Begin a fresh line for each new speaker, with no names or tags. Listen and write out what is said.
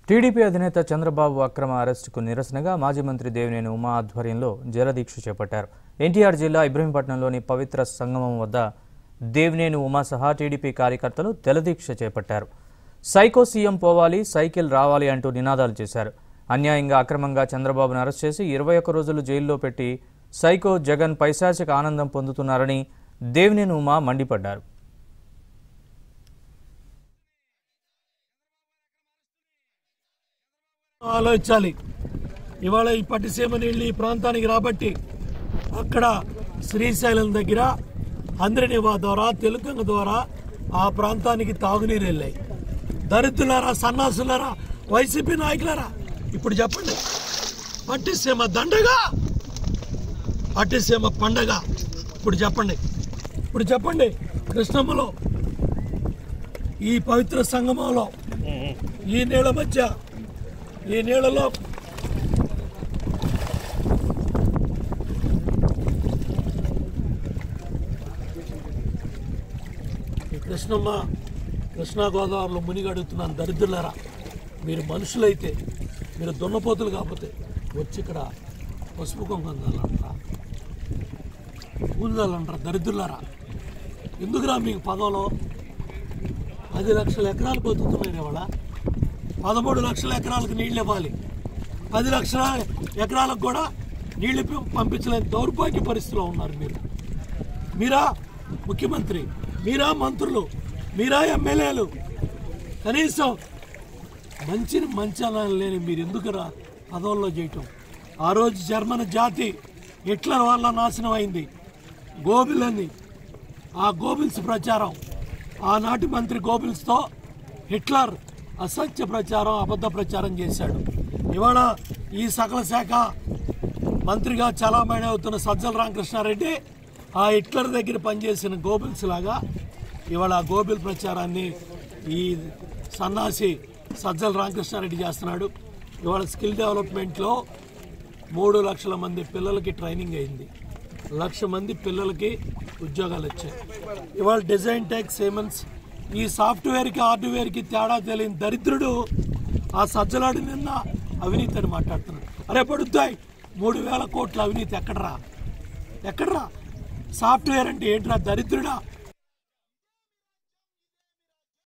TDP అధినేత చంద్రబాబు అక్రమ అరెస్టుకు నిరసనగా మాజీ మంత్రి దేవినేని ఉమా ఆధ్వర్యంలో జలదీక్ష చేపట్టారు ఎన్టీఆర్ జిల్లా ఇబ్రహీంపట్నంలోని పవిత్ర సంగమం వద్ద దేవినేని ఉమా సహా టీడీపీ కార్యకర్తలు జలదీక్ష చేపట్టారు సైకో సీఎం పోవాలి సైకిల్ రావాలి అంటూ నినాదాలు చేశారు అన్యాయంగా అక్రమంగా చంద్రబాబును అరెస్ట్ చేసి ఇరవై ఒక్క రోజులు జైల్లో పెట్టి సైకో జగన్ పైశాచిక ఆనందం పొందుతున్నారని దేవినేని ఉమా మండిపడ్డారు
ఆలోచించాలి ఇవాళ ఈ పట్టిసీమ నీళ్ళు ఈ ప్రాంతానికి రాబట్టి అక్కడ శ్రీశైలం దగ్గర అంద్రనివా ద్వారా తెలుకంగ ద్వారా ఆ ప్రాంతానికి తాగునీరు వెళ్ళాయి దరిద్రులారా సన్నాసులారా వైసీపీ నాయకులారా ఇప్పుడు చెప్పండి పట్టిసీమ దండగా పట్టిసీమ పండగ ఇప్పుడు చెప్పండి ఇప్పుడు చెప్పండి కృష్ణమ్మలో ఈ పవిత్ర సంగమంలో ఈ నీళ్ళ మధ్య ఈ నీళ్ళలో ఈ కృష్ణమ్మ కృష్ణా గోదావరిలో మునిగడుగుతున్నాను దరిద్రులారా మీరు మనుషులైతే మీరు దున్నపోతులు కాకపోతే వచ్చి ఇక్కడ పసుపు కుంకందాలంటారా పూజలంటారా దరిద్రులారా ఎందుకురా మీకు పదంలో పది లక్షల ఎకరాలు బతుకుతున్నాయి ఇవాళ పదమూడు లక్షల ఎకరాలకు నీళ్ళు ఇవ్వాలి పది లక్షల ఎకరాలకు కూడా నీళ్లు పం- పంపించలేని దౌర్భాగ్య పరిస్థితిలో ఉన్నారు మీరు మీరా ముఖ్యమంత్రి మీరా మంత్రులు మీరా ఎమ్మెల్యేలు కనీసం మంచిని మంచి అనాలి లేని మీరు ఎందుకురా పదవుల్లో చేయటం ఆ రోజు జర్మన్ జాతి హిట్లర్ వల్ల నాశనం అయింది గోబిల్ అని ఆ గోబిల్స్ ప్రచారం ఆనాటి మంత్రి గోబిల్స్తో హిట్లర్ అసత్య ప్రచారం అబద్ధ ప్రచారం చేశాడు ఇవాళ ఈ సకల శాఖ మంత్రిగా చలామణి అవుతున్న సజ్జల రామకృష్ణారెడ్డి ఆ హిట్లర్ దగ్గర పనిచేసిన గోబిల్స్ లాగా ఇవాళ ఆ గోబిల్ ప్రచారాన్ని ఈ సన్నాసి సజ్జల రామకృష్ణారెడ్డి చేస్తున్నాడు ఇవాళ స్కిల్ డెవలప్మెంట్లో మూడు లక్షల మంది పిల్లలకి ట్రైనింగ్ అయింది లక్ష మంది పిల్లలకి ఉద్యోగాలు వచ్చాయి ఇవాళ డిజైన్ టెక్ సేమన్స్ ఈ సాఫ్ట్వేర్కి హార్డ్వేర్కి తేడా తెలియని దరిద్రుడు ఆ సజ్జలాడి నిన్న అవినీతి అని మాట్లాడుతున్నాడు అరే పడుతాయి మూడు వేల కోట్ల అవినీతి ఎక్కడరా ఎక్కడరా సాఫ్ట్వేర్ అంటే ఏంట్రా దరిద్రుడా